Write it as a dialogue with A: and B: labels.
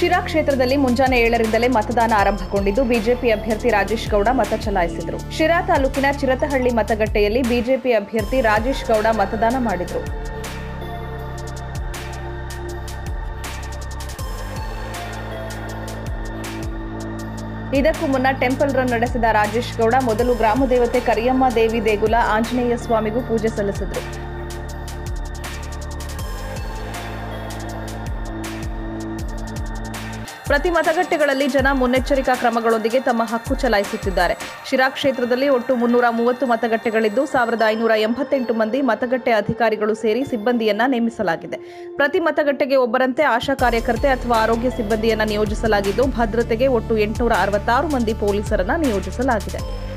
A: ಶಿರಾ ಕ್ಷೇತ್ರದಲ್ಲಿ ಮುಂಜಾನೆ ಏಳರಿಂದಲೇ ಮತದಾನ ಆರಂಭಗೊಂಡಿದ್ದು ಬಿಜೆಪಿ ಅಭ್ಯರ್ಥಿ ರಾಜೇಶ್ ಗೌಡ ಮತ ಚಲಾಯಿಸಿದರು ಶಿರಾ ತಾಲೂಕಿನ ಚಿರತಹಳ್ಳಿ ಮತಗಟ್ಟೆಯಲ್ಲಿ ಬಿಜೆಪಿ ಅಭ್ಯರ್ಥಿ ರಾಜೇಶ್ ಗೌಡ ಮತದಾನ ಮಾಡಿದರು ಇದಕ್ಕೂ ಮುನ್ನ ಟೆಂಪಲ್ ರನ್ ನಡೆಸಿದ ರಾಜೇಶ್ ಗೌಡ ಮೊದಲು ಗ್ರಾಮ ದೇವತೆ ಕರಿಯಮ್ಮ ದೇವಿ ದೇಗುಲ ಆಂಜನೇಯ ಸ್ವಾಮಿಗೂ ಪೂಜೆ ಸಲ್ಲಿಸಿದರು ಪ್ರತಿ ಮತಗಟ್ಟೆಗಳಲ್ಲಿ ಜನ ಮುನ್ನೆಚ್ಚರಿಕಾ ಕ್ರಮಗಳೊಂದಿಗೆ ತಮ್ಮ ಹಕ್ಕು ಚಲಾಯಿಸುತ್ತಿದ್ದಾರೆ ಶಿರಾ ಕ್ಷೇತ್ರದಲ್ಲಿ ಒಟ್ಟು ಮುನ್ನೂರ ಮೂವತ್ತು ಮತಗಟ್ಟೆಗಳಿದ್ದು ಸಾವಿರದ ಐನೂರ ಎಂಬತ್ತೆಂಟು ಮಂದಿ ಮತಗಟ್ಟೆ ಅಧಿಕಾರಿಗಳು ಸೇರಿ ಸಿಬ್ಬಂದಿಯನ್ನ ನೇಮಿಸಲಾಗಿದೆ ಪ್ರತಿ ಮತಗಟ್ಟೆಗೆ ಒಬ್ಬರಂತೆ ಆಶಾ ಕಾರ್ಯಕರ್ತೆ ಅಥವಾ ಆರೋಗ್ಯ ಸಿಬ್ಬಂದಿಯನ್ನ ನಿಯೋಜಿಸಲಾಗಿದ್ದು ಭದ್ರತೆಗೆ ಒಟ್ಟು ಎಂಟುನೂರ ಅರವತ್ತಾರು ಮಂದಿ ಪೊಲೀಸರನ್ನ ನಿಯೋಜಿಸಲಾಗಿದೆ